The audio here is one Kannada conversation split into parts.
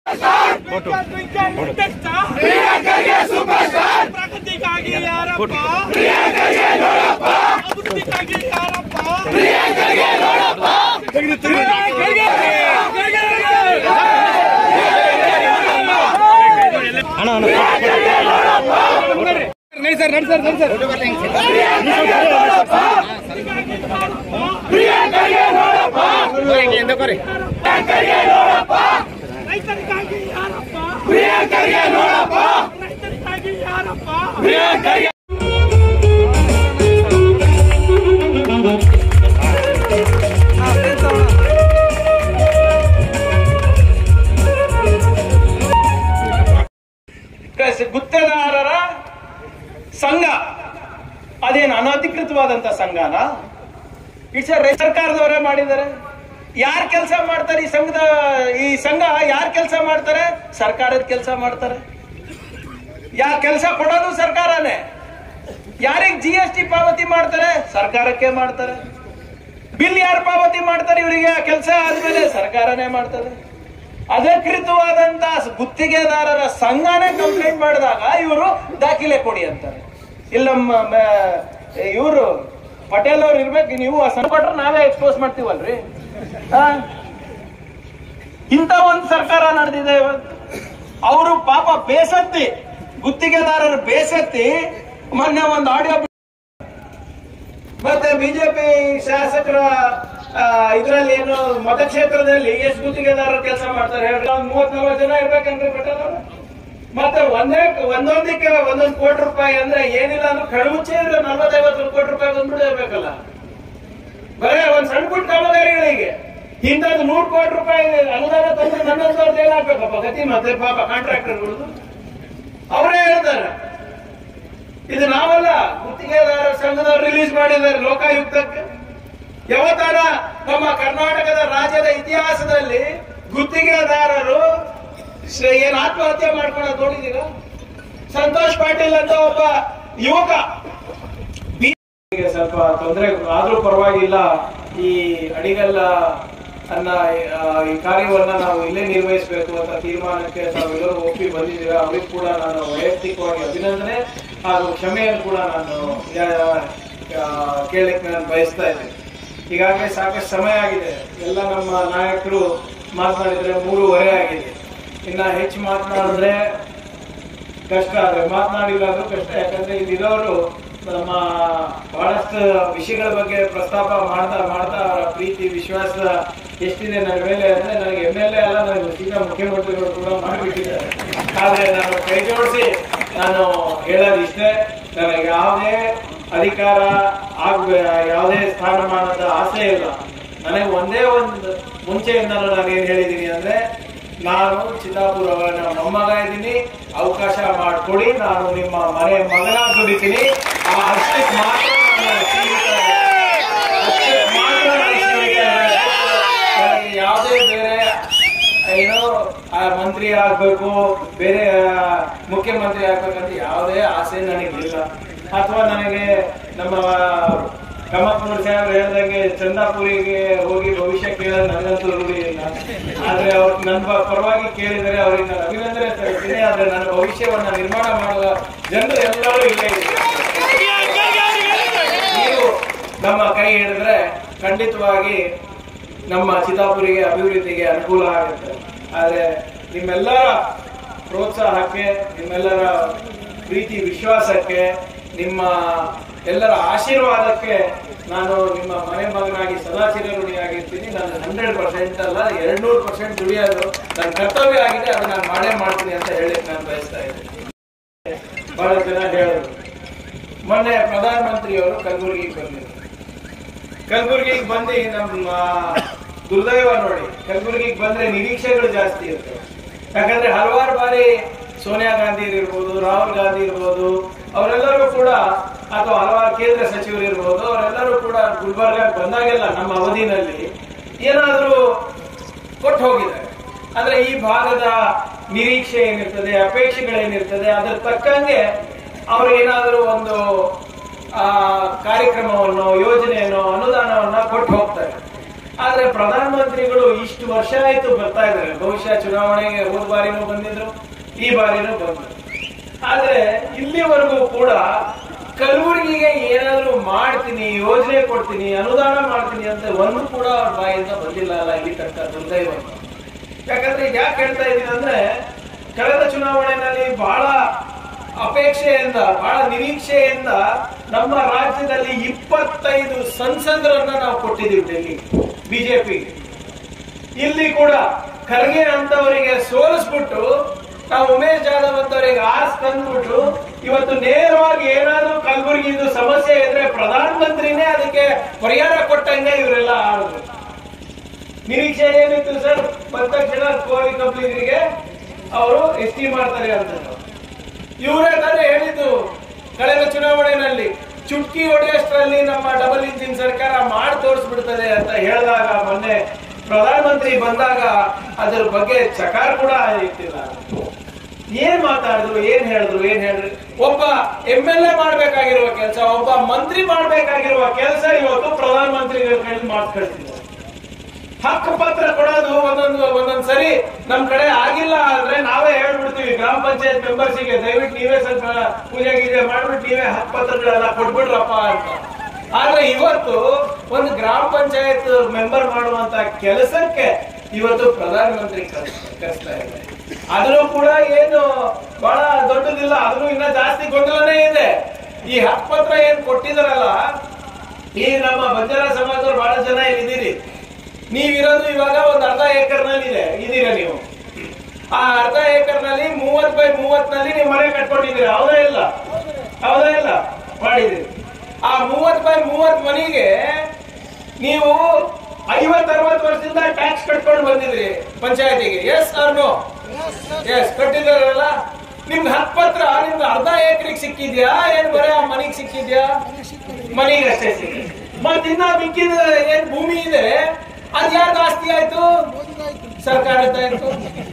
ಪ್ರಗತಿಗಾಗಿ ಯಾರಪ್ಪ ಅಭಿವೃದ್ಧಿಗಾಗಿ ಯಾರಪ್ಪ ರೈತರಿಗಾಗಿ ಯಾರಪ್ಪ ರೈತರಿಗಾಗಿ ಯಾರಪ್ಪ ಗುತ್ತೇದಾರರ ಸಂಘ ಅದೇನು ಅನಧಿಕೃತವಾದಂತ ಸಂಘನ ಇಟ್ಸ್ ಸರ್ಕಾರದವರೇ ಮಾಡಿದ್ದಾರೆ ಯಾರ್ ಕೆಲಸ ಮಾಡ್ತಾರೆ ಈ ಸಂಘದ ಈ ಸಂಘ ಯಾರ್ ಕೆಲಸ ಮಾಡ್ತಾರೆ ಸರ್ಕಾರದ ಕೆಲಸ ಮಾಡ್ತಾರೆ ಯಾ ಕೆಲಸ ಕೊಡೋದು ಸರ್ಕಾರನೇ ಯಾರಿಗೆ ಜಿ ಎಸ್ ಟಿ ಪಾವತಿ ಮಾಡ್ತಾರೆ ಸರ್ಕಾರಕ್ಕೆ ಮಾಡ್ತಾರೆ ಬಿಲ್ ಯಾರು ಪಾವತಿ ಮಾಡ್ತಾರೆ ಇವರಿಗೆ ಕೆಲಸ ಆದ್ಮೇಲೆ ಸರ್ಕಾರನೇ ಮಾಡ್ತದೆ ಅಧಿಕೃತವಾದಂತ ಗುತ್ತಿಗೆದಾರರ ಸಂಘನೇ ಕಂಪ್ಲೇಂಟ್ ಮಾಡಿದಾಗ ಇವರು ದಾಖಲೆ ಕೊಡಿ ಅಂತಾರೆ ಇಲ್ಲ ನಮ್ಮ ಇವರು ಪಟೇಲ್ ಅವ್ರು ಇರ್ಬೇಕು ನೀವು ಆ ಸಂಘ ಕೊಟ್ರೆ ನಾವೇ ಎಕ್ಸ್ಪೋಸ್ ಮಾಡ್ತೀವಲ್ರಿ ಆ? ಇಂಥ ಒಂದು ಸರ್ಕಾರ ನಡೆದಿದೆ ಇವತ್ತು ಅವರು ಪಾಪ ಬೇಸತ್ತಿ ಗುತ್ತಿಗೆದಾರರು ಬೇಸತ್ತಿ ಮೊನ್ನೆ ಒಂದು ಆಡಿಯೋ ಮತ್ತೆ ಬಿಜೆಪಿ ಶಾಸಕರ ಇದರಲ್ಲಿ ಏನು ಮತಕ್ಷೇತ್ರದಲ್ಲಿ ಎಷ್ಟು ಗುತ್ತಿಗೆದಾರರು ಕೆಲಸ ಮಾಡ್ತಾರೆ ಹೇಳ್ರಿ ಒಂದ್ ಮೂವತ್ ನಲ್ವತ್ತು ಜನ ಇರ್ಬೇಕಂದ್ರೆ ಪಟೇಲ್ ಅವ್ರೆ? ಮತ್ತೆ ಒಂದೇ ಒಂದೊಂದಕ್ಕೆ ಒಂದೊಂದು ಕೋಟಿ ರೂಪಾಯಿ ಅಂದ್ರೆ ಏನಿಲ್ಲ ಅಂದ್ರೆ ಕಡುಮುಚ್ಚೆ ಇದ್ರೆ ನಲ್ವತ್ತೈವತ್ತು ಕೋಟಿ ರೂಪಾಯಿ ಬಂದ್ಬಿಟ್ಟು ಇರ್ಬೇಕಲ್ಲ ಬರೇ ಒಂದ್ ಸಣ್ಣ ಪುಟ್ಟ ಕಾಮಗಾರಿಗಳಿಗೆ ಇಂಥದ್ದು ನೂರು ಕೋಟಿ ರೂಪಾಯಿ ಅನುದಾನ ತಂದ್ರೆ ನನ್ನೊಂದವ್ರದ್ದು ಏನಾಗ್ಬೇಕಪ್ಪ ಗತಿ ಮತ್ತೆ ಪಾಪ ಕಾಂಟ್ರಾಕ್ಟರ್ಗಳು ಅವರೇ ಹೇಳ್ತಾರೆ ಇದು ನಾವಲ್ಲ ಗುತ್ತಿಗೆದಾರ ಸಂಘದವ್ರು ರಿಲೀಸ್ ಮಾಡಿದ್ದಾರೆ ಲೋಕಾಯುಕ್ತಕ್ಕೆ ಯಾವತ್ತಾರ ನಮ್ಮ ಕರ್ನಾಟಕದ ರಾಜ್ಯದ ಇತಿಹಾಸದಲ್ಲಿ ಗುತ್ತಿಗೆದಾರರು ಶ್ರ- ಏನ್ ಆತ್ಮಹತ್ಯೆ ಮಾಡ್ಕೊಳ್ಳೋದು ನೋಡಿದೀರ ಸಂತೋಷ್ ಪಾಟೀಲ್ ಅಂತ ಒಬ್ಬ ಯುವಕ ಗೆ ಸ್ವಲ್ಪ ತೊಂದರೆ ಆದ್ರೂ ಪರವಾಗಿಲ್ಲ ಈ ಅಡಿಗಲ್ಲ ಅನ್ನ ಆ, ಈ ಕಾರ್ಯವನ್ನ ನಾವು ಇಲ್ಲೇ ನಿರ್ವಹಿಸಬೇಕು ಅಂತ ತೀರ್ಮಾನಕ್ಕೆ ತಾವೆಲ್ಲರೂ ಒಪ್ಪಿ ಬಂದಿದ್ದೀರಾ ಅವ್ರಿಗೆ ಕೂಡ ನಾನು ವೈಯಕ್ತಿಕವಾಗಿ ಅಭಿನಂದನೆ ಹಾಗೂ ಕ್ಷಮೆಯನ್ನು ಕೂಡ ನಾನು ಕೇಳಲಿಕ್ಕೆ ನಾನು ಬಯಸ್ತಾ ಇದ್ದೇನೆ ಈಗಾಗಲೇ ಸಾಕಷ್ಟು ಸಮಯ ಆಗಿದೆ ಎಲ್ಲ ನಮ್ಮ ನಾಯಕರು ಮಾತನಾಡಿದ್ರೆ ಮೂರುವರೆ ಆಗಿದೆ ಇನ್ನ ಹೆಚ್ಚು ಮಾತನಾಡಿದ್ರೆ ಕಷ್ಟ ಆದ್ರೆ ಮಾತನಾಡಿಲ್ಲ ಅಂದ್ರೂ ಕಷ್ಟ ಯಾಕಂದ್ರೆ ಇಲ್ಲಿರೋರು ನಮ್ಮ ಬಹಳಷ್ಟು ವಿಷಯಗಳ ಬಗ್ಗೆ ಪ್ರಸ್ತಾಪ ಮಾಡ್ತಾ ಮಾಡ್ತಾ ಅವರ ಪ್ರೀತಿ ವಿಶ್ವಾಸ ಎಷ್ಟಿದೆ ನನ್ನ ಮೇಲೆ ಅಂದ್ರೆ ನನಗೆ ಎಮ್ ಎಲ್ ಎ ಅಲ್ಲ ನನಗೆ ಸೀದಾ ಮುಖ್ಯಮಂತ್ರಿಗಳು ಕೂಡ ಮಾಡಿಬಿಟ್ಟಿದ್ದಾರೆ ಆದ್ರೆ ನಾನು ಕೈ ಜೋಡಿಸಿ ನಾನು ಹೇಳೋದು ಇಷ್ಟೇ ನನಗೆ ಯಾವುದೇ ಅಧಿಕಾರ ಆಗ ಯಾವುದೇ ಸ್ಥಾನಮಾನದ ಆಸೆ ಇಲ್ಲ ನನಗೆ ಒಂದೇ ಒಂದು ಮುಂಚೆಯಿಂದಲೂ ನಾನು ಏನ್ ಹೇಳಿದ್ದೀನಿ ಅಂದ್ರೆ ನಾನು ಚಿತ್ತಾಪುರ ಅವರ ಮೊಮ್ಮಗ ಇದ್ದೀನಿ ಅವಕಾಶ ಮಾಡಿಕೊಡಿ ನಾನು ನಿಮ್ಮ ಮನೆ ಮಗನ ದುಡಿತೀನಿ ಆ ಅಷ್ಟಕ್ಕೆ ಮಾತ್ರ ನಾನು ಸೀಮಿತ ಅಷ್ಟಕ್ಕೆ ಮಾತ್ರ ನಾನು ಸೀಮಿತ ನನಗೆ ಯಾವುದೇ ಬೇರೆ ಏನೋ ಆ ಮಂತ್ರಿ ಆಗ್ಬೇಕು ಬೇರೆ ಆ, ಮುಖ್ಯಮಂತ್ರಿ ಆಗ್ಬೇಕಂತ ಯಾವುದೇ ಆಸೆ ನನಗಿಲ್ಲ ಅಥವಾ ನನಗೆ ನಮ್ಮ ಕಮಕ್ನೂರ್ ಸಾಹೇಬ್ರು ಹೇಳ್ದಂಗೆ ಚಂದಾಪುರಿಗೆ ಹೋಗಿ ಭವಿಷ್ಯ ಕೇಳೋದು ನನಗಂತೂ ರೂಢಿ ಇಲ್ಲ ಆದ್ರೆ ಅವ್ರು ನನ್ನ ಪ- ಪರವಾಗಿ ಕೇಳಿದರೆ ಅವರಿಗೆ ನಾನು ಅಭಿನಂದನೆ ಸಲ್ಲಿಸ್ತೀನಿ ಆದ್ರೆ ನನ್ನ ಭವಿಷ್ಯವನ್ನ ನಿರ್ಮಾಣ ಮಾಡುವ ಜನರು ಎಲ್ಲರೂ ಇಲ್ಲೇ ಇದ್ದಾರೆ ನೀವು ನಮ್ಮ ಕೈ ಹಿಡಿದ್ರೆ ಖಂಡಿತವಾಗಿ ನಮ್ಮ ಚಿತ್ತಾಪುರಿಗೆ ಅಭಿವೃದ್ಧಿಗೆ ಅನುಕೂಲ ಆಗುತ್ತೆ ಆದ್ರೆ ನಿಮ್ಮೆಲ್ಲರ ಪ್ರೋತ್ಸಾಹಕ್ಕೆ ನಿಮ್ಮೆಲ್ಲರ ಪ್ರೀತಿ ವಿಶ್ವಾಸಕ್ಕೆ ನಿಮ್ಮ ಎಲ್ಲರ ಆಶೀರ್ವಾದಕ್ಕೆ ನಾನು ನಿಮ್ಮ ಮನೆ ಮಗನಾಗಿ ಸದಾ ಚಿರಋಣಿಯಾಗಿರ್ತೀನಿ ನಾನು ಹಂಡ್ರೆಡ್ ಪರ್ಸೆಂಟ್ ಅಲ್ಲ ಎರಡ್ ನೂರು ಪರ್ಸೆಂಟ್ ದುಡಿಯೋದು ನನ್ನ ಕರ್ತವ್ಯ ಆಗಿದೆ ಅದು ನಾನು ಮಾಡೇ ಮಾಡ್ತೀನಿ ಅಂತ ಹೇಳಕ್ ನಾನು ಬಯಸ್ತಾ ಇದ್ದೀನಿ ಬಹಳ ಜನ ಹೇಳಿದ್ರು ಮೊನ್ನೆ ಪ್ರಧಾನಮಂತ್ರಿಯವರು ಕಲಬುರಗಿಗೆ ಬಂದಿದ್ರು ಕಲಬುರಗಿಗೆ ಬಂದು ನಮ್ಮ ದುರ್ದೈವ ನೋಡಿ ಕಲಬುರಗಿಗೆ ಬಂದ್ರೆ ನಿರೀಕ್ಷೆಗಳು ಜಾಸ್ತಿ ಇರ್ತವೆ ಯಾಕಂದ್ರೆ ಹಲವಾರು ಬಾರಿ ಸೋನಿಯಾ ಗಾಂಧಿ ಇರ್ಬೋದು ರಾಹುಲ್ ಗಾಂಧಿ ಇರ್ಬೋದು ಅವರೆಲ್ಲರೂ ಕೂಡ ಅಥವಾ ಹಲವಾರು ಕೇಂದ್ರ ಸಚಿವರು ಇರ್ಬೋದು ಅವರೆಲ್ಲರೂ ಕೂಡ ಗುಲ್ಬರ್ಗ ಬಂದಾಗೆಲ್ಲ ನಮ್ಮ ಅವಧಿನಲ್ಲಿ ಏನಾದ್ರೂ ಕೊಟ್ಟು ಹೋಗಿದ್ದಾರೆ ಅಂದ್ರೆ ಈ ಭಾಗದ ನಿರೀಕ್ಷೆ ಏನಿರ್ತದೆ ಅಪೇಕ್ಷೆಗಳೇನಿರ್ತದೆ ಅದ್ರ ತಕ್ಕಂಗೆ ಅವ್ರು ಏನಾದರೂ ಒಂದು ಆ ಕಾರ್ಯಕ್ರಮವನ್ನು ಯೋಜನೆಯನ್ನು ಅನುದಾನವನ್ನ ಕೊಟ್ಟು ಹೋಗ್ತಾರೆ ಆದ್ರೆ ಪ್ರಧಾನಮಂತ್ರಿಗಳು ಇಷ್ಟು ವರ್ಷ ಆಯ್ತು ಬರ್ತಾ ಇದ್ದಾರೆ ಬಹುಶಃ ಚುನಾವಣೆಗೆ ಹೋದ ಬಾರಿನೂ ಬಂದಿದ್ರು ಈ ಬಾರಿನೂ ಬಂದ್ರು ಆದ್ರೆ ಇಲ್ಲಿವರೆಗೂ ಕೂಡ ಕಲಬುರಗಿಗೆ ಏನಾದ್ರು ಮಾಡ್ತೀನಿ ಯೋಜನೆ ಕೊಡ್ತೀನಿ ಅನುದಾನ ಮಾಡ್ತೀನಿ ಅಂತ ಒಂದು ಕೂಡ ಅವ್ರ ಬಾಯಿಂದ ಬಂದಿಲ್ಲ ಅಲ್ಲ ಇಲ್ಲಿ ತನಕ ದುರ್ದೈವ ಯಾಕಂದ್ರೆ ಯಾಕೆ ಹೇಳ್ತಾ ಇದ್ದೀನಿ ಅಂದ್ರೆ ಕಳೆದ ಚುನಾವಣೆಯಲ್ಲಿ ಬಹಳ ಅಪೇಕ್ಷೆಯಿಂದ ಬಹಳ ನಿರೀಕ್ಷೆಯಿಂದ ನಮ್ಮ ರಾಜ್ಯದಲ್ಲಿ ಇಪ್ಪತ್ತೈದು ಸಂಸದರನ್ನ ನಾವು ಕೊಟ್ಟಿದ್ದೀವಿ ಡೆಲ್ಲಿ ಬಿಜೆಪಿ ಇಲ್ಲಿ ಕೂಡ ಖರ್ಗೆ ಅಂತವರಿಗೆ ಸೋಲಿಸ್ಬಿಟ್ಟು ನಾವು ಉಮೇಶ್ ಜಾಧವ್ ಅಂತವರಿಗೆ ಆರ್ಸ್ ತಂದ್ಬಿಟ್ಟು ಇವತ್ತು ನೇರವಾಗಿ ಏನಾದ್ರೂ ಕಲಬುರಗಿದು ಸಮಸ್ಯೆ ಇದ್ರೆ ಪ್ರಧಾನಮಂತ್ರಿನೇ ಅದಕ್ಕೆ ಪರಿಹಾರ ಕೊಟ್ಟಂಗೆ ಇವರೆಲ್ಲ ಆಡಿದ್ರು ನಿರೀಕ್ಷೆ ಏನಿತ್ತು ಸರ್ ಬಂದ ತಕ್ಷಣ ಕೋರಿ ಕಂಪ್ನಿಗಳಿಗೆ ಅವರು ಎಸ್ ಟಿ ಮಾಡ್ತಾರೆ ಅಂತ ಇವರೇ ತಾನೇ ಹೇಳಿದ್ದು ಕಳೆದ ಚುನಾವಣೆಯಲ್ಲಿ ಚುಟ್ಕಿ ಹೊಡೆಯಷ್ಟರಲ್ಲಿ ನಮ್ಮ ಡಬಲ್ ಇಂಜಿನ್ ಸರ್ಕಾರ ಮಾಡಿ ತೋರಿಸ್ಬಿಡ್ತದೆ ಅಂತ ಹೇಳಿದಾಗ ಮೊನ್ನೆ ಪ್ರಧಾನಮಂತ್ರಿ ಬಂದಾಗ ಅದ್ರ ಬಗ್ಗೆ ಚಕಾರ ಕೂಡ ಇಟ್ಟಿಲ್ಲ ಏನ್ ಮಾತಾಡಿದ್ರು ಏನ್ ಹೇಳಿದ್ರು ಏನ್ ಹೇಳಿದ್ರು ಒಬ್ಬ ಎಂ ಎಲ್ ಎ ಮಾಡ್ಬೇಕಾಗಿರುವ ಕೆಲಸ ಒಬ್ಬ ಮಂತ್ರಿ ಮಾಡ್ಬೇಕಾಗಿರುವ ಕೆಲಸ ಇವತ್ತು ಪ್ರಧಾನಮಂತ್ರಿಗಳ ಕೈಲಿ ಮಾಡ್ಕೊಳ್ತಿದ್ದಾರೆ ಹಕ್ಕು ಪತ್ರ ಕೊಡೋದು ಒಂದೊಂದು ಒಂದೊಂದ್ ಸರಿ ನಮ್ ಕಡೆ ಆಗಿಲ್ಲ ಅಂದ್ರೆ ನಾವೇ ಹೇಳ್ಬಿಡ್ತೀವಿ ಗ್ರಾಮ ಪಂಚಾಯತ್ ಮೆಂಬರ್ಸಿಗೆ ದಯವಿಟ್ಟು ನೀವೇ ಸ್ವಲ್ಪ ಪೂಜೆ ಗೀಜೆ ಮಾಡ್ಬಿಟ್ಟು ನೀವೇ ಹಕ್ಕು ಪತ್ರಗಳೆಲ್ಲ ಕೊಟ್ಬಿಡ್ರಪ್ಪ ಅಂತ ಆದ್ರೆ ಇವತ್ತು ಒಂದು ಗ್ರಾಮ ಪಂಚಾಯತ್ ಮೆಂಬರ್ ಮಾಡುವಂತ ಕೆಲಸಕ್ಕೆ ಇವತ್ತು ಪ್ರಧಾನಮಂತ್ರಿ ಕರ್ಸ್- ಕರೆಸ್ತಾ ಇದ್ದಾರೆ ಆದ್ರೂ ಕೂಡ ಏನು ಬಹಳ ದೊಡ್ಡದಿಲ್ಲ ಆದ್ರೂ ಇನ್ನ ಜಾಸ್ತಿ ಗೊಂದಲನೇ ಇದೆ ಈ ಹಕ್ಕು ಪತ್ರ ಏನ್ ಕೊಟ್ಟಿದಾರಲ್ಲ ಈ ನಮ್ಮ ಬಂಜಾರ ಸಮಾಜದವ್ರು ಬಹಳ ಜನ ಇಲ್ಲಿದ್ದೀರಿ ನೀವಿರೋದು ಇವಾಗ ಒಂದು ಅರ್ಧ ಏಕರ್ನಲ್ಲಿ ಇದೆ ಇದೀರಾ ನೀವು ಆ ಅರ್ಧ ಏಕರ್ನಲ್ಲಿ ಮೂವತ್ ಬೈ ಮೂವತ್ನಲ್ಲಿ ನೀವು ಮನೆ ಕಟ್ಕೊಂಡಿದ್ದೀರಾ ಹೌದಾ ಇಲ್ಲ ಹೌದಾ ಇಲ್ಲ ಮಾಡಿದಿರಿ ಆ ಮೂವತ್ ಬೈ ಮೂವತ್ ಮನೆಗೆ ನೀವು ಐವತ್ ಅರವತ್ ವರ್ಷದಿಂದ ಟ್ಯಾಕ್ಸ್ ಕಟ್ಕೊಂಡು ಬಂದಿದ್ರಿ ಪಂಚಾಯತಿಗೆ ಎಸ್ ಆರ್ ನೋ ಎಸ್ ಕಟ್ಟಿದಾರಲ್ಲ ನಿಮ್ಗೆ ಹತ್ತು ಪತ್ರ ನಿಮ್ಗೆ ಅರ್ಧ ಎಕರೆಗೆ ಸಿಕ್ಕಿದ್ಯಾ ಏನ್ ಬರೀ ಆ ಮನೆಗೆ ಸಿಕ್ಕಿದ್ಯಾ ಮನೆಗೆ ಅಷ್ಟೇ ಸಿಕ್ಕಿದೆ ಮತ್ತಿನ್ನ ಮಿಕ್ಕಿದ ಏನ್ ಭೂಮಿ ಇದೆ ಅದ್ ಯಾರ್ದು ಆಸ್ತಿ ಆಯ್ತು ಸರ್ಕಾರದ್ದಾಯ್ತು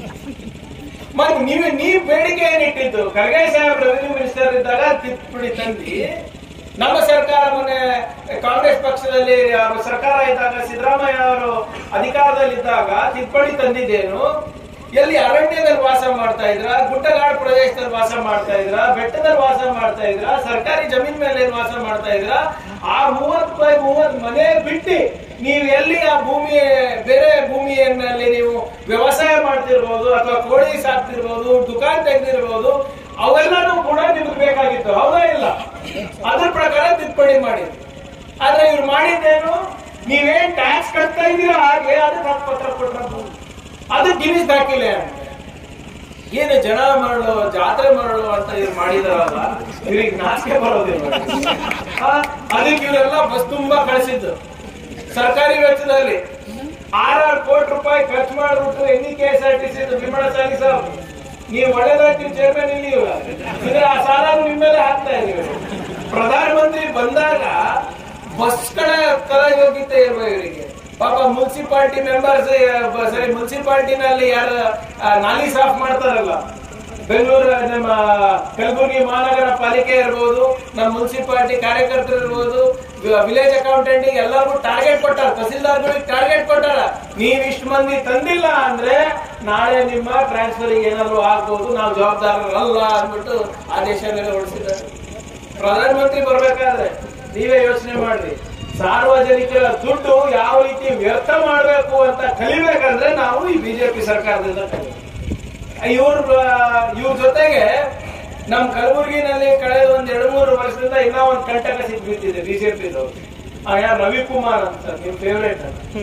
ಮತ್ ನೀವು ನೀವ್ ಬೇಡಿಕೆ ಏನಿಟ್ಟಿದ್ದು ಖರ್ಗೆ ಸಾಹೇಬ್ ರೆವಿನ್ಯೂ ಮಿನಿಸ್ಟರ್ ಇದ್ದಾಗ ತಿದ್ದುಪಡಿ ತಂದಿ ನಮ್ಮ ಸರ್ಕಾರ ಮೊನ್ನೆ ಕಾಂಗ್ರೆಸ್ ಪಕ್ಷದಲ್ಲಿ ಅವ್ರ ಸರ್ಕಾರ ಇದ್ದಾಗ ಸಿದ್ದರಾಮಯ್ಯ ಅವರು ಅಧಿಕಾರದಲ್ಲಿದ್ದಾಗ ತಿದ್ದುಪಡಿ ತಂದಿದ್ದೇನು ಎಲ್ಲಿ ಅರಣ್ಯದಲ್ಲಿ ವಾಸ ಮಾಡ್ತಾ ಇದ್ರ ಗುಡ್ಡಗಾಡು ಪ್ರದೇಶದಲ್ಲಿ ವಾಸ ಮಾಡ್ತಾ ಇದ್ರ ಬೆಟ್ಟದಲ್ಲಿ ವಾಸ ಮಾಡ್ತಾ ಇದ್ರ ಸರ್ಕಾರಿ ಜಮೀನ್ ಮೇಲೆ ಏನ್ ವಾಸ ಮಾಡ್ತಾ ಇದ್ರ ಆ ಮೂವತ್ ಬೈ ಮೂವತ್ ಮನೆ ಬಿಟ್ಟು ನೀವು ಎಲ್ಲಿ ಆ ಭೂಮಿ ಬೇರೆ ಭೂಮಿಯಲ್ಲಿ ನೀವು ವ್ಯವಸಾಯ ಮಾಡ್ತಿರ್ಬೋದು ಅಥವಾ ಕೋಳಿ ಸಾಕ್ತಿರ್ಬೋದು ದುಕಾನ್ ತೆಗೆದಿರ್ಬೋದು ಅವೆಲ್ಲಾನು ಕೂಡ ನಿಮ್ಗೆ ಬೇಕಾಗಿತ್ತು ಹೌದಾ ಇಲ್ಲ ಅದ್ರ ಪ್ರಕಾರ ತಿದ್ದುಪಡಿ ಮಾಡಿದ್ರು ಆದ್ರೆ ಇವ್ರು ಮಾಡಿದ್ದೇನು ನೀವೇನ್ ಟ್ಯಾಕ್ಸ್ ಕಟ್ತಾ ಇದ್ದೀರಾ ಹಾಗೆ ಅದಕ್ಕೆ ಹಕ್ಕು ಪತ್ರ ಕೊಟ್ಟರು ಅದು ಗಿರೀಶ್ ದಾಖಲೆ ಅಂತ ಏನು ಜನ ಮಾಡಲು ಜಾತ್ರೆ ಮಾಡಲು ಅಂತ ಇವ್ರು ಮಾಡಿದಾರಲ್ಲ ಇವ್ರಿಗೆ ನಾಚಿಕೆ ಬರೋದಿಲ್ಲ ಆ, ಅದಕ್ಕೆ ಇವರೆಲ್ಲ ಬಸ್ ತುಂಬಾ ಕಳಿಸಿದ್ದು ಸರ್ಕಾರಿ ವೆಚ್ಚದಲ್ಲಿ ಆರಾರು ಕೋಟಿ ರೂಪಾಯಿ ಖರ್ಚು ಮಾಡ್ಬಿಟ್ಟು N K S R T C ವಿಮಾನ ಸಾಗಿ ಸಾಬ್ ನೀವು ಒಳ್ಳೇದಾಗ್ತೀವಿ ಚೇರ್ಮನ್ ಇಲ್ಲಿ ಇವಾಗ ಇದ್ರೆ ಆ ಸಾಲ ನಿಮ್ಮ ಮೇಲೆ ಹಾಕ್ತಾ ಇದೀವಿ ಪ್ರಧಾನಮಂತ್ರಿ ಬಂದಾಗ ಬಸ್ಗಳ ತರ ಯೋಗ್ಯತೆ ಇರುವ ಇವರಿಗೆ ಪಾಪ ಮುನ್ಸಿಪಾಲಿಟಿ ಮೆಂಬರ್ಸ್ ಸರಿ ಮುನ್ಸಿಪಾಲಿಟಿನಲ್ಲಿ ಯಾರು ಆ, ನಾಲಿ ಸಾಫ್ ಮಾಡ್ತಾರಲ್ಲ ಬೆಂಗಳೂರು ನಮ್ಮ ಕಲಬುರಗಿ ಮಹಾನಗರ ಪಾಲಿಕೆ ಇರ್ಬೋದು ನಮ್ಮ ಮುನ್ಸಿಪಾಲಿಟಿ ಕಾರ್ಯಕರ್ತರು ಇರ್ಬೋದು ವಿಲೇಜ್ ಅಕೌಂಟೆಂಟ್ ಎಲ್ಲರಿಗೂ ಟಾರ್ಗೆಟ್ ಕೊಟ್ಟಾರ ತಹಸೀಲ್ದಾರ್ಗಳಿಗೆ ಟಾರ್ಗೆಟ್ ಕೊಟ್ಟಾರ ನೀವ್ ಇಷ್ಟು ಮಂದಿ ತಂದಿಲ್ಲ ಅಂದ್ರೆ ನಾಳೆ ನಿಮ್ಮ ಟ್ರಾನ್ಸ್ಫರ್ ಏನಾದ್ರು ಆಗ್ಬೋದು ನಾವು ಜವಾಬ್ದಾರರಲ್ಲ ಅಂದ್ಬಿಟ್ಟು ಆದೇಶ ಮೇಲೆ ಹೊರಡಿಸಿದ್ದಾರೆ ಪ್ರಧಾನಮಂತ್ರಿ ಬರ್ಬೇಕಾದ್ರೆ ನೀವೇ ಯೋಚನೆ ಮಾಡ್ರಿ ಸಾರ್ವಜನಿಕರ ದುಡ್ಡು ಯಾವ ರೀತಿ ವ್ಯರ್ಥ ಮಾಡಬೇಕು ಅಂತ ಕಲಿಬೇಕಂದ್ರೆ ನಾವು ಈ ಬಿಜೆಪಿ ಸರ್ಕಾರದಿಂದ ಕಲಿಬೇಕು ಇವ್ರ ಇವ್ರ ಜೊತೆಗೆ ನಮ್ ಕಲಬುರಗಿನಲ್ಲಿ ಕಳೆದ ಒಂದ್ ಎರಡು ಮೂರು ವರ್ಷದಿಂದ ಇನ್ನೂ ಒಂದ್ ಕಂಟಕ ಸಿಕ್ಬಿಟ್ಟಿದೆ ಬಿಜೆಪಿದು ಯಾರು ರವಿಕುಮಾರ್ ಅಂತ ನಿಮ್ ಫೇವ್ರೇಟ್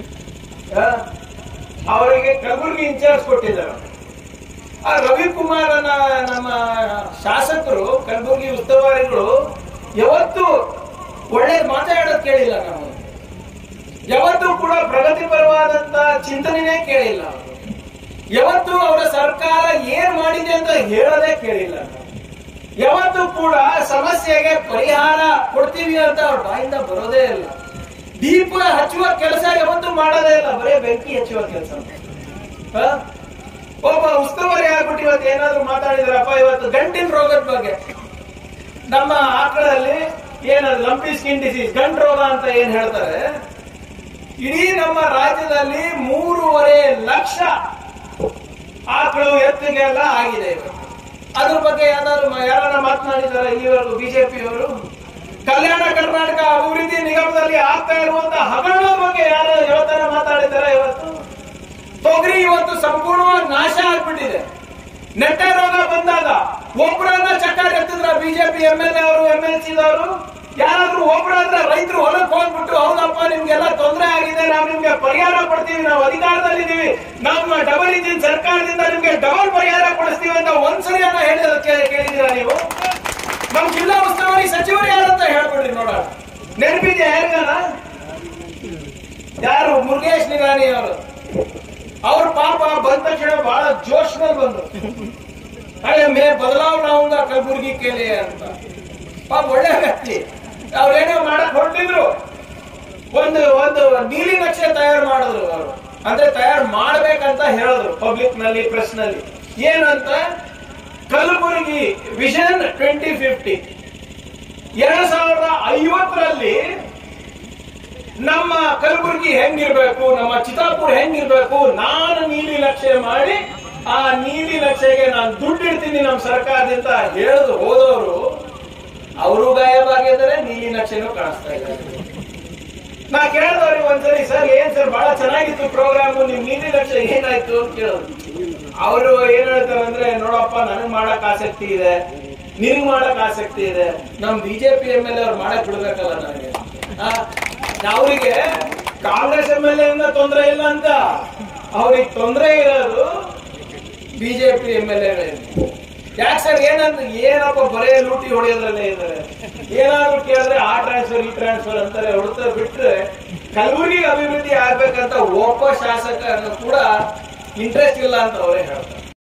ಅವರಿಗೆ ಕಲಬುರಗಿ ಇನ್ಚಾರ್ಜ್ ಕೊಟ್ಟಿದ್ದಾರೆ ಆ ರವಿಕುಮಾರನ ನಮ್ಮ ಶಾಸಕರು ಕಲಬುರಗಿ ಉಸ್ತುವಾರಿಗಳು ಯಾವತ್ತು ಒಳ್ಳೇದು ಮಾತಾಡೋದ್ ಕೇಳಿಲ್ಲ ನಾವು ಯಾವತ್ತೂ ಕೂಡ ಪ್ರಗತಿಪರವಾದಂತ ಚಿಂತನೆನೇ ಕೇಳಿಲ್ಲ ಅವರು. ಯಾವತ್ತೂ ಅವರ ಸರ್ಕಾರ ಏನ್ ಮಾಡಿದೆ ಅಂತ ಹೇಳೋದೇ ಕೇಳಿಲ್ಲ ಯಾವತ್ತೂ ಕೂಡ ಸಮಸ್ಯೆಗೆ ಪರಿಹಾರ ಕೊಡ್ತೀವಿ ಅಂತ ಅವ್ರ ಬಾಯಿಂದ ಬರೋದೇ ಇಲ್ಲ ದೀಪ ಹಚ್ಚುವ ಕೆಲಸ ಯಾವತ್ತೂ ಮಾಡೋದೇ ಇಲ್ಲ ಬರೀ ಬೆಂಕಿ ಹಚ್ಚುವ ಕೆಲಸ ಒಬ್ಬ ಉಸ್ತುವಾರಿ ಆಗ್ಬಿಟ್ಟು ಇವತ್ತು ಏನಾದ್ರು ಮಾತಾಡಿದ್ರಪ್ಪ ಇವತ್ತು ಗಂಟಿನ ರೋಗದ ಬಗ್ಗೆ ನಮ್ಮ ಆಕಳಲ್ಲಿ ಏನದು ಲಂಪಿ ಸ್ಕಿನ್ ಡಿಸೀಸ್ ಗಂಟ್ ರೋಗ ಅಂತ ಏನ್ ಹೇಳ್ತಾರೆ ಇಡೀ ನಮ್ಮ ರಾಜ್ಯದಲ್ಲಿ ಮೂರುವರೆ ಲಕ್ಷ ಆಕಳು ಎತ್ತಿಗೆಲ್ಲ ಆಗಿದೆ ಇವತ್ತು. ಅದ್ರ ಬಗ್ಗೆ ಯಾವ್ದಾದ್ರು ಯಾರನ್ನ ಮಾತನಾಡಿದಾರ ಇಲ್ಲಿವರೆಗೂ ಬಿಜೆಪಿಯವರು ಕಲ್ಯಾಣ ಕರ್ನಾಟಕ ಅಭಿವೃದ್ಧಿ ನಿಗಮದಲ್ಲಿ ಆಗ್ತಾ ಇರುವಂತಹ ಹಗರಣ ಬಗ್ಗೆ ಯಾರ ಇವತ್ತನ ಮಾತಾಡಿದಾರ ಇವತ್ತು ತೊಗರಿ ಇವತ್ತು ಸಂಪೂರ್ಣವಾಗಿ ನಾಶ ಆಗ್ಬಿಟ್ಟಿದೆ ನೆಟ್ಟ ರೋಗ ಬಂದಾಗ ಒಬ್ಬರನ್ನ ಚಕ್ಕಾರ ಎತ್ತಿದ್ರ ಬಿಜೆಪಿ ಎಂ ಎಲ್ ಎ ಅವರು ಎಂ ಎಲ್ ಸಿ ದವರು ಯಾರಾದ್ರೂ ಒಬ್ಬರಾದ್ರೆ ರೈತರು ಹೊಲಕ್ಕೆ ಹೋಗ್ಬಿಟ್ಟು ಹೌದಪ್ಪ ನಿಮ್ಗೆಲ್ಲ ತೊಂದರೆ ಆಗಿದೆ ನಾವು ನಿಮ್ಗೆ ಪರಿಹಾರ ಕೊಡ್ತೀವಿ ನಾವು ಅಧಿಕಾರದಲ್ಲಿದ್ದೀವಿ ನಮ್ಮ ಡಬಲ್ ಇಂಜಿನ್ ಸರ್ಕಾರದಿಂದ ನಿಮ್ಗೆ ಡಬಲ್ ಪರಿಹಾರ ಕೊಡಿಸ್ತೀವಿ ಅಂತ ಒಂದ್ಸರಿ ಅನ್ನ ಹೇಳಿದ ಕೇಳಿದೀರಾ ನೀವು ನಮ್ ಜಿಲ್ಲಾ ಉಸ್ತುವಾರಿ ಸಚಿವರು ಯಾರಂತ ಹೇಳ್ಬಿಡ್ರಿ ನೋಡೋಣ ನೆನಪಿದೆ ಯಾರಿಗಾನ ಯಾರು ಮುರುಗೇಶ್ ನಿರಾಣಿ ಅವರು ಅವ್ರ ಪಾಪ ಬಂದ ತಕ್ಷಣ ಬಹಳ ಜೋಶ್ನಲ್ಲಿ ಬಂದ್ರು ಅದೇ ಮೇ ಬದಲಾವಣೆ ಆऊंगा ಕಲಬುರ್ಗಿ ಕೇಳಿ ಅಂತ ಪಾಪ ಒಳ್ಳೆ ವ್ಯಕ್ತಿ ಅವ್ರೇನೋ ಮಾಡಕ್ ಹೊರಟಿದ್ರು ಒಂದು ಒಂದು ನೀಲಿ ನಕ್ಷೆ ತಯಾರು ಮಾಡಿದ್ರು ಅವರು ಅಂದ್ರೆ ತಯಾರು ಮಾಡ್ಬೇಕಂತ ಹೇಳಿದ್ರು ಪಬ್ಲಿಕ್ ನಲ್ಲಿ ಪ್ರೆಸ್ ನಲ್ಲಿ ಏನಂತ ಕಲಬುರಗಿ ವಿಷನ್ ಟ್ವೆಂಟಿ ಫಿಫ್ಟಿ ಎರಡ್ ಸಾವಿರದ ಐವತ್ತರಲ್ಲಿ ನಮ್ಮ ಕಲಬುರಗಿ ಹೆಂಗಿರ್ಬೇಕು ನಮ್ಮ ಚಿತ್ತಾಪುರ್ ಹೆಂಗಿರ್ಬೇಕು ನಾನು ನೀಲಿ ನಕ್ಷೆ ಮಾಡಿ ಆ ನೀಲಿ ನಕ್ಷೆಗೆ ನಾನು ದುಡ್ಡು ಇಡ್ತೀನಿ ನಮ್ಮ ಸರ್ಕಾರದಿಂದ ಹೇಳಿದು ಹೋದವರು ಅವರು ಗಾಯಬಾಗಿದ್ದಾರೆ ನೀಲಿ ನಕ್ಷೆನೂ ಕಾಣಿಸ್ತಾ ಇದ್ದಾರೆ ನಾ ಕೇಳಿದವ್ರಿಗೆ ಒಂದ್ಸರಿ ಸರ್ ಏನ್ ಸರ್ ಬಹಳ ಚೆನ್ನಾಗಿತ್ತು ಪ್ರೋಗ್ರಾಮ್ ನಿಮ್ ನೀಲಿ ನಕ್ಷೆ ಏನಾಯ್ತು ಅಂತ ಕೇಳಿದ್ರು ಅವರು ಏನ್ ಹೇಳ್ತಾರೆ ಅಂದ್ರೆ ನೋಡಪ್ಪ ನನಗ್ ಮಾಡಕ್ ಆಸಕ್ತಿ ಇದೆ ನಿನಗ್ ಮಾಡಕ್ ಆಸಕ್ತಿ ಇದೆ ನಮ್ ಬಿಜೆಪಿ ಎಂ ಎಲ್ ಅವ್ರು ಮಾಡಕ್ ಬಿಡ್ಬೇಕಲ್ಲ ನನಗೆ ಆ, ಅವ್ರಿಗೆ ಕಾಂಗ್ರೆಸ್ ಎಂ ಎಲ್ ಇಂದ ತೊಂದ್ರೆ ಇಲ್ಲ ಅಂತ ಅವ್ರಿಗೆ ತೊಂದ್ರೆ ಇರೋದು ಬಿಜೆಪಿ ಎಂ ಎಲ್ ಯಾಕೆ ಸರ್ ಏನಂತ ಏನಪ್ಪ ಬರೇ ಲೂಟಿ ಹೊಡೆಯೋದ್ರಲ್ಲೇ ಇದ್ದಾರೆ ಏನಾದ್ರು ಕೇಳಿದ್ರೆ ಆ ಟ್ರಾನ್ಸ್ಫರ್ ಈ ಟ್ರಾನ್ಸ್ಫರ್ ಅಂತಾರೆ ಹೊಡ್ತಾ ಬಿಟ್ರೆ ಕಲಬುರಗಿ ಅಭಿವೃದ್ಧಿ ಆಗ್ಬೇಕಂತ ಒಬ್ಬ ಶಾಸಕನು ಕೂಡ ಇಂಟ್ರೆಸ್ಟ್ ಇಲ್ಲ ಅಂತ ಅವರೇ ಹೇಳ್ತಾರೆ